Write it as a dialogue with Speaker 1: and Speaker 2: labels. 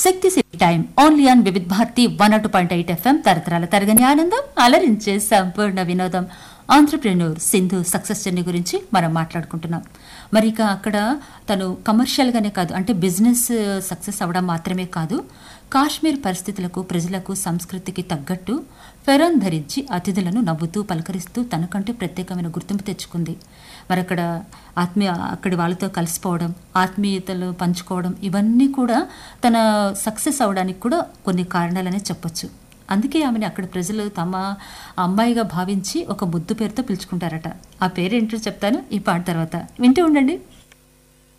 Speaker 1: Shakti city time only on Vividh Bharati one అటు point eight F M తరతరాల తరగని ఆనందం అలరించే సంపూర్ణ వినోదం ఆంధ్రప్రెన్యూర్ సింధు సక్సెస్ జర్నీ గురించి మనం మాట్లాడుకుంటున్నాం మరి ఇక అక్కడ తను కమర్షియల్గానే కాదు అంటే బిజినెస్ సక్సెస్ అవడం మాత్రమే కాదు కాశ్మీర్ పరిస్థితులకు ప్రజలకు సంస్కృతికి తగ్గట్టు ఫెరాన్ ధరించి అతిథులను నవ్వుతూ పలకరిస్తూ తనకంటే ప్రత్యేకమైన గుర్తింపు తెచ్చుకుంది మరి అక్కడ ఆత్మీయ అక్కడి వాళ్ళతో కలిసిపోవడం ఆత్మీయతలు పంచుకోవడం ఇవన్నీ కూడా తన సక్సెస్ అవడానికి కూడా కొన్ని కారణాలనే చెప్పొచ్చు అందుకే ఆమెను అక్కడ ప్రజలు తమ అమ్మాయిగా భావించి ఒక ముద్దు పేరుతో పిలుచుకుంటారట ఆ పేరేంటో చెప్తాను ఈ పాట తర్వాత వింటూ ఉండండి